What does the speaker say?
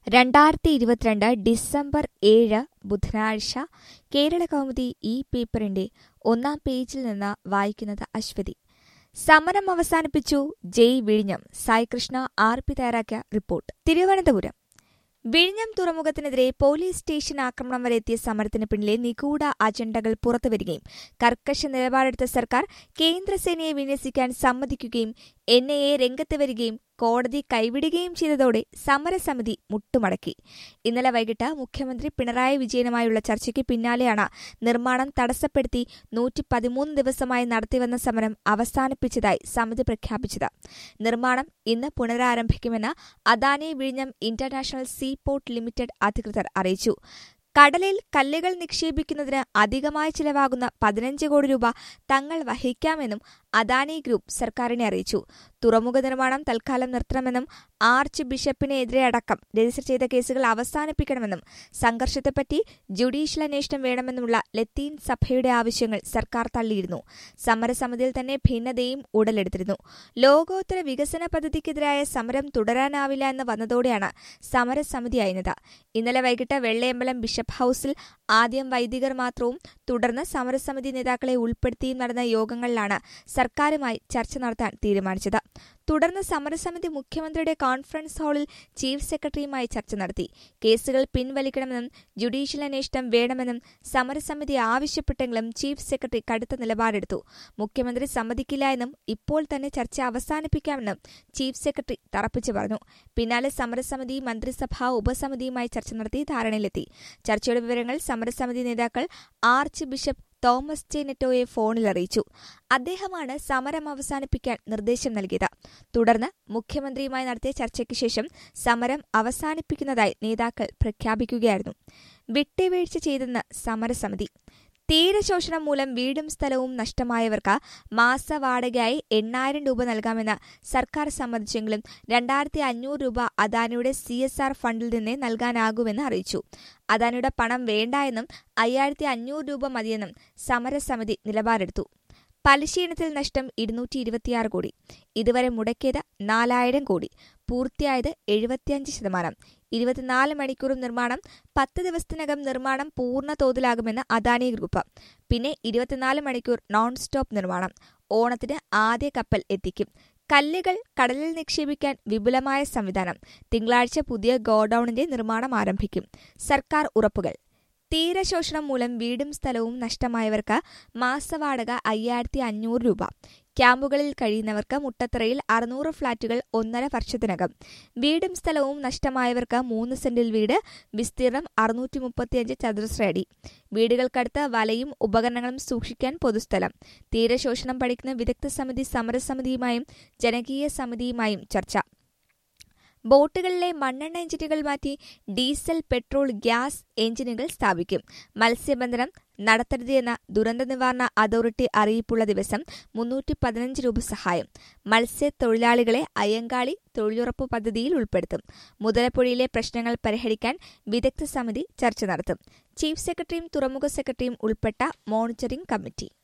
രണ്ടായിരത്തി ഇരുപത്തിരണ്ട് ഡിസംബർ ഏഴ് ബുധനാഴ്ച കേരള കൗമുദി ഈ പേപ്പറിന്റെ ഒന്നാം പേജിൽ നിന്ന് വായിക്കുന്നത് അശ്വതി സമരം അവസാനിപ്പിച്ചു ജയ് വിഴിഞ്ഞം സായികൃഷ്ണ ആർ പി തയ്യാറാക്കിയ റിപ്പോർട്ട് തിരുവനന്തപുരം വിഴിഞ്ഞം തുറമുഖത്തിനെതിരെ പോലീസ് സ്റ്റേഷൻ ആക്രമണം വരെ എത്തിയ സമരത്തിന് പിന്നിലെ നിഗൂഢ അജണ്ടകൾ പുറത്തുവരികയും കർക്കശ നിലപാടെടുത്ത സർക്കാർ കേന്ദ്രസേനയെ വിന്യസിക്കാൻ സമ്മതിക്കുകയും എൻ ഐ എ രംഗത്ത് വരികയും കോടതി കൈവിടുകയും ചെയ്തതോടെ സമരസമിതി മുട്ടുമടക്കി ഇന്നലെ വൈകിട്ട് മുഖ്യമന്ത്രി പിണറായി വിജയനുമായുള്ള ചർച്ചയ്ക്ക് പിന്നാലെയാണ് നിർമ്മാണം തടസ്സപ്പെടുത്തി നൂറ്റി പതിമൂന്ന് ദിവസമായി നടത്തിവന്ന സമരം അവസാനിപ്പിച്ചതായി സമിതി പ്രഖ്യാപിച്ചത് നിർമ്മാണം ഇന്ന് പുനരാരംഭിക്കുമെന്ന് അദാനി വിഴിഞ്ഞം ഇന്റർനാഷണൽ സീ പോർട്ട് ലിമിറ്റഡ് അധികൃതർ അറിയിച്ചു കടലിൽ കല്ലുകൾ നിക്ഷേപിക്കുന്നതിന് അധികമായി ചിലവാകുന്ന പതിനഞ്ച് കോടി രൂപ തങ്ങൾ വഹിക്കാമെന്നും അദാനി ഗ്രൂപ്പ് സർക്കാരിനെ അറിയിച്ചു തുറമുഖ നിർമ്മാണം തൽക്കാലം നിർത്തണമെന്നും ആർച്ച് ബിഷപ്പിനെതിരെ അടക്കം രജിസ്റ്റർ ചെയ്ത കേസുകൾ അവസാനിപ്പിക്കണമെന്നും സംഘർഷത്തെപ്പറ്റി ജുഡീഷ്യൽ അന്വേഷണം വേണമെന്നുമുള്ള ലത്തീൻ സഭയുടെ ആവശ്യങ്ങൾ സർക്കാർ തള്ളിയിരുന്നു സമരസമിതിയിൽ തന്നെ ഭിന്നതയും ഉടലെടുത്തിരുന്നു ലോകോത്തര വികസന പദ്ധതിക്കെതിരായ സമരം തുടരാനാവില്ല എന്ന് വന്നതോടെയാണ് സമരസമിതിയായത് ഇന്നലെ വൈകിട്ട് വെള്ളയമ്പലം ബിഷപ്പ് ഹൌസിൽ ആദ്യം വൈദികർ മാത്രവും തുടർന്ന് സമരസമിതി നേതാക്കളെ ഉൾപ്പെടുത്തിയും നടന്ന യോഗങ്ങളിലാണ് സർക്കാരുമായി ചർച്ച നടത്താൻ തീരുമാനിച്ചത് തുടർന്ന് സമരസമിതി മുഖ്യമന്ത്രിയുടെ കോൺഫറൻസ് ഹാളിൽ ചീഫ് സെക്രട്ടറിയുമായി ചർച്ച നടത്തി കേസുകൾ പിൻവലിക്കണമെന്നും ജുഡീഷ്യൽ അന്വേഷണം വേണമെന്നും സമരസമിതി ആവശ്യപ്പെട്ടെങ്കിലും ചീഫ് സെക്രട്ടറി കടുത്ത നിലപാടെടുത്തു മുഖ്യമന്ത്രി സമ്മതിക്കില്ല എന്നും ഇപ്പോൾ തന്നെ ചർച്ച അവസാനിപ്പിക്കാമെന്നും ചീഫ് സെക്രട്ടറി തറപ്പിച്ചു പറഞ്ഞു പിന്നാലെ സമരസമിതി മന്ത്രിസഭാ ഉപസമിതിയുമായി ചർച്ച നടത്തി ധാരണയിലെത്തി ചർച്ചയുടെ വിവരങ്ങൾ സമരസമിതി നേതാക്കൾ ആർച്ച് ബിഷപ്പ് തോമസ് ജെ നെറ്റോയെ ഫോണിൽ അറിയിച്ചു അദ്ദേഹമാണ് സമരം അവസാനിപ്പിക്കാൻ നിർദ്ദേശം നൽകിയത് തുടർന്ന് മുഖ്യമന്ത്രിയുമായി നടത്തിയ ചർച്ചയ്ക്ക് ശേഷം സമരം അവസാനിപ്പിക്കുന്നതായി നേതാക്കൾ പ്രഖ്യാപിക്കുകയായിരുന്നു വിട്ടുവീഴ്ച ചെയ്തെന്ന് സമരസമിതി തീരശോഷണം മൂലം വീടും സ്ഥലവും നഷ്ടമായവർക്ക് മാസവാടകയായി എണ്ണായിരം രൂപ നൽകാമെന്ന് സർക്കാർ സമ്മതിച്ചെങ്കിലും രണ്ടായിരത്തി അഞ്ഞൂറ് രൂപ അദാനിയുടെ സി എസ് ആർ ഫണ്ടിൽ നിന്നേ നൽകാനാകുമെന്ന് അറിയിച്ചു അദാനിയുടെ പണം വേണ്ട എന്നും അയ്യായിരത്തി അഞ്ഞൂറ് രൂപ മതിയെന്നും സമരസമിതി നിലപാടെടുത്തു പലിശയിനത്തിൽ നഷ്ടം ഇരുന്നൂറ്റി ഇരുപത്തിയാറ് കോടി ഇതുവരെ മുടക്കിയത് നാലായിരം കോടി പൂർത്തിയായത് എഴുപത്തിയഞ്ച് ശതമാനം ഇരുപത്തിനാല് മണിക്കൂറും നിർമ്മാണം പത്ത് ദിവസത്തിനകം നിർമ്മാണം പൂർണ്ണ തോതിലാകുമെന്ന് അദാനി ഗ്രൂപ്പ് പിന്നെ ഇരുപത്തിനാല് മണിക്കൂർ നോൺ സ്റ്റോപ്പ് നിർമ്മാണം ഓണത്തിന് ആദ്യ കപ്പൽ എത്തിക്കും കല്ലുകൾ കടലിൽ നിക്ഷേപിക്കാൻ വിപുലമായ സംവിധാനം തിങ്കളാഴ്ച പുതിയ ഗോഡൌണിന്റെ നിർമ്മാണം ആരംഭിക്കും സർക്കാർ ഉറപ്പുകൾ തീരശോഷണം മൂലം വീടും സ്ഥലവും നഷ്ടമായവർക്ക് മാസവാടക അയ്യായിരത്തി അഞ്ഞൂറ് രൂപ ക്യാമ്പുകളിൽ കഴിയുന്നവർക്ക് മുട്ടത്തറയിൽ അറുന്നൂറ് ഫ്ളാറ്റുകൾ ഒന്നര വർഷത്തിനകം വീടും സ്ഥലവും നഷ്ടമായവർക്ക് മൂന്ന് സെന്റിൽ വീട് വിസ്തീർണം അറുന്നൂറ്റി മുപ്പത്തിയഞ്ച് ചതുരശ്ര അടി വീടുകൾക്കടുത്ത് വലയും ഉപകരണങ്ങളും സൂക്ഷിക്കാൻ പൊതുസ്ഥലം തീരശോഷണം പഠിക്കുന്ന വിദഗ്ധ സമിതി സമരസമിതിയുമായും ജനകീയ സമിതിയുമായും ചർച്ച ബോട്ടുകളിലെ മണ്ണെണ്ണ എഞ്ചിനുകൾ മാറ്റി ഡീസൽ പെട്രോൾ ഗ്യാസ് എഞ്ചിനുകൾ സ്ഥാപിക്കും മത്സ്യബന്ധനം നടത്തരുത് എന്ന ദുരന്ത നിവാരണ അതോറിറ്റി അറിയിപ്പുള്ള ദിവസം മുന്നൂറ്റി പതിനഞ്ച് രൂപ സഹായം മത്സ്യത്തൊഴിലാളികളെ അയ്യങ്കാളി തൊഴിലുറപ്പ് പദ്ധതിയിൽ ഉൾപ്പെടുത്തും മുതലപ്പുഴയിലെ പ്രശ്നങ്ങൾ പരിഹരിക്കാൻ വിദഗ്ധ സമിതി ചർച്ച നടത്തും ചീഫ് സെക്രട്ടറിയും തുറമുഖ സെക്രട്ടറിയും ഉൾപ്പെട്ട മോണിറ്ററിംഗ് കമ്മിറ്റി